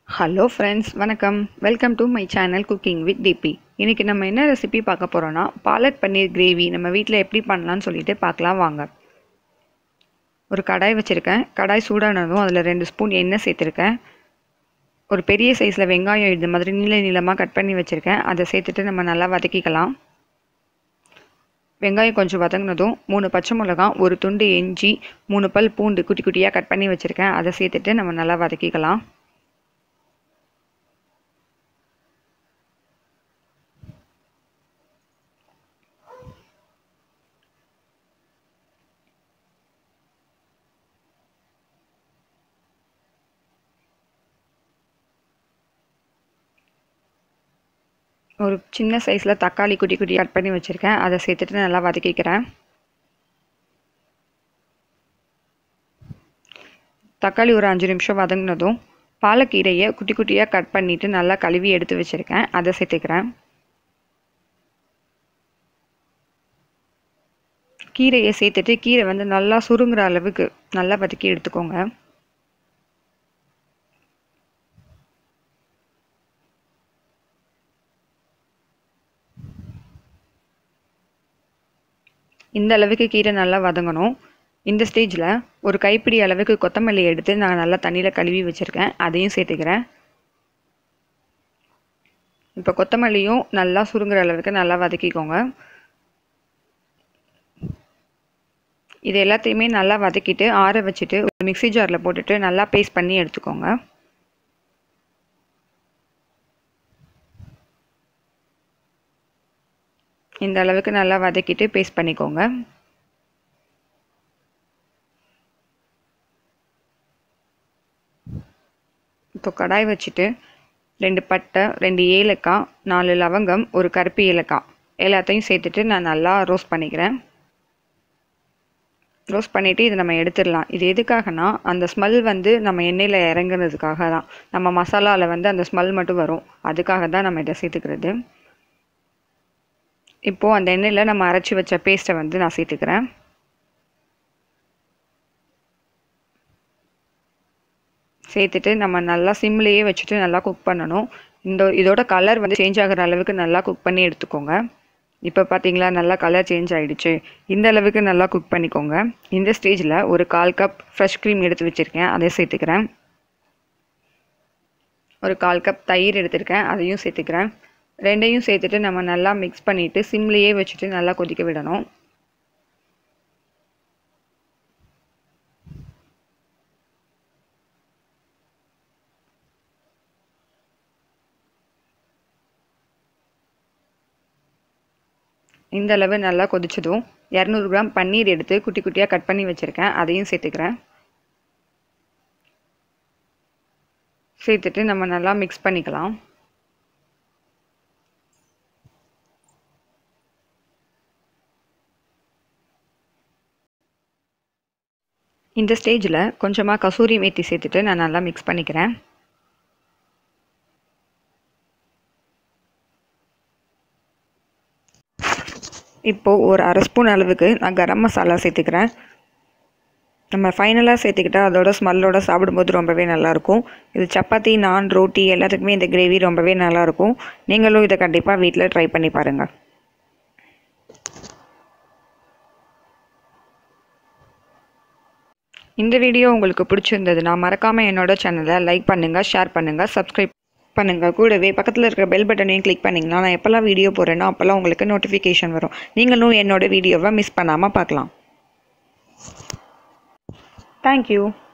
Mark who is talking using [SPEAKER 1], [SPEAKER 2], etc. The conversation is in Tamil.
[SPEAKER 1] ஹலோ ஃப்ரெண்ட்ஸ் வணக்கம் welcome to my channel cooking with DP இன்றைக்கி நம்ம என்ன ரெசிபி பார்க்க போகிறோன்னா பாலக் பன்னீர் கிரேவி நம்ம வீட்டில் எப்படி பண்ணலான்னு சொல்லிட்டு பார்க்கலாம் வாங்க ஒரு கடாய் வச்சுருக்கேன் கடாய் சூடானதும் அதில் ரெண்டு ஸ்பூன் எண்ணெய் சேர்த்துருக்கேன் ஒரு பெரிய சைஸில் வெங்காயம் இந்த மாதிரி நீள நீளமாக கட் பண்ணி வச்சுருக்கேன் அதை சேர்த்துட்டு நம்ம நல்லா வதக்கிக்கலாம் வெங்காயம் கொஞ்சம் வதங்கினதும் மூணு பச்சை மிளகாய் ஒரு துண்டு இஞ்சி மூணு பல் பூண்டு குட்டி குட்டியாக கட் பண்ணி வச்சுருக்கேன் அதை சேர்த்துட்டு நம்ம நல்லா வதக்கிக்கலாம் ஒரு சின்ன சைஸில் தக்காளி குட்டி குட்டி கட் பண்ணி வச்சுருக்கேன் அதை சேர்த்துட்டு நல்லா வதக்கிக்கிறேன் தக்காளி ஒரு அஞ்சு நிமிஷம் வதங்கினதும் பாலக்கீரையை குட்டி குட்டியாக கட் பண்ணிவிட்டு நல்லா கழுவி எடுத்து வச்சுருக்கேன் அதை சேர்த்துக்கிறேன் கீரையை சேர்த்துட்டு கீரை வந்து நல்லா சுருங்குற அளவுக்கு நல்லா வதக்கி எடுத்துக்கோங்க இந்த அளவுக்கு கீரை நல்லா வதங்கணும் இந்த ஸ்டேஜில் ஒரு கைப்பிடி அளவுக்கு கொத்தமல்லி எடுத்து நான் நல்லா தண்ணியில் கழுவி வச்சுருக்கேன் அதையும் சேர்த்துக்கிறேன் இப்போ கொத்தமல்லியும் நல்லா சுருங்குற அளவுக்கு நல்லா வதக்கிக்கோங்க இது எல்லாத்தையுமே நல்லா வதக்கிட்டு ஆற வச்சுட்டு ஒரு மிக்சி ஜாரில் போட்டுட்டு நல்லா பேஸ்ட் பண்ணி எடுத்துக்கோங்க இந்த அளவுக்கு நல்லா வதக்கிட்டு பேஸ்ட் பண்ணிக்கோங்க இப்போ கடாய் வச்சுட்டு ரெண்டு பட்டை ரெண்டு ஏலக்காய் நாலு லவங்கம் ஒரு கருப்பு ஏலக்காய் எல்லாத்தையும் சேர்த்துட்டு நான் நல்லா ரோஸ்ட் பண்ணிக்கிறேன் ரோஸ்ட் பண்ணிவிட்டு இதை நம்ம எடுத்துடலாம் இது எதுக்காகனா அந்த ஸ்மெல் வந்து நம்ம எண்ணெயில் இறங்குனதுக்காக தான் நம்ம மசாலாவில் வந்து அந்த ஸ்மெல் மட்டும் வரும் அதுக்காக தான் நம்ம இதை சேர்த்துக்கிறது இப்போது அந்த எண்ணெயில் நம்ம அரைச்சி வச்ச பேஸ்ட்டை வந்து நான் சேர்த்துக்கிறேன் சேர்த்துட்டு நம்ம நல்லா சிம்லேயே வச்சுட்டு நல்லா குக் பண்ணணும் இந்த இதோட கலர் வந்து சேஞ்ச் ஆகிற அளவுக்கு நல்லா குக் பண்ணி எடுத்துக்கோங்க இப்போ பார்த்தீங்களா நல்லா கலர் சேஞ்ச் ஆகிடுச்சு இந்த அளவுக்கு நல்லா குக் பண்ணிக்கோங்க இந்த ஸ்டேஜில் ஒரு கால் கப் ஃப்ரெஷ் க்ரீம் எடுத்து வச்சுருக்கேன் அதை சேர்த்துக்கிறேன் ஒரு கால் கப் தயிர் எடுத்திருக்கேன் அதையும் சேர்த்துக்கிறேன் ரெண்டையும் சேர்த்துட்டு நம்ம நல்லா மிக்ஸ் பண்ணிவிட்டு சிம்லேயே வச்சுட்டு நல்லா கொதிக்க விடணும் இந்த அளவு நல்லா கொதிச்சதும் இரநூறு கிராம் பன்னீர் எடுத்து குட்டி குட்டியாக கட் பண்ணி வச்சுருக்கேன் அதையும் சேர்த்துக்கிறேன் சேர்த்துட்டு நம்ம நல்லா மிக்ஸ் பண்ணிக்கலாம் இந்த ஸ்டேஜில் கொஞ்சமாக கசூரி மேத்தி சேர்த்துட்டு நான் நல்லா மிக்ஸ் பண்ணிக்கிறேன் இப்போது ஒரு அரை ஸ்பூன் அளவுக்கு நான் கரம் மசாலா சேர்த்துக்கிறேன் நம்ம ஃபைனலாக சேர்த்துக்கிட்டா அதோட ஸ்மெல்லோட சாப்பிடும்போது ரொம்பவே நல்லாயிருக்கும் இது சப்பாத்தி நான் ரோட்டி எல்லாத்துக்குமே இந்த கிரேவி ரொம்பவே நல்லாயிருக்கும் நீங்களும் இதை கண்டிப்பாக வீட்டில் ட்ரை பண்ணி பாருங்கள் இந்த வீடியோ உங்களுக்கு பிடிச்சிருந்ததுன்னா மறக்காமல் என்னோட சேனலை லைக் பண்ணுங்கள் ஷேர் பண்ணுங்கள் சப்ஸ்கிரைப் பண்ணுங்கள் கூடவே பக்கத்தில் இருக்கிற பெல் பட்டனையும் கிளிக் பண்ணிங்கன்னா நான் எப்போல்லாம் வீடியோ போடுறேனோ அப்போல்லாம் உங்களுக்கு நோட்டிஃபிகேஷன் வரும் நீங்களும் என்னோட வீடியோவை மிஸ் பண்ணாமல் பார்க்கலாம் தேங்க்யூ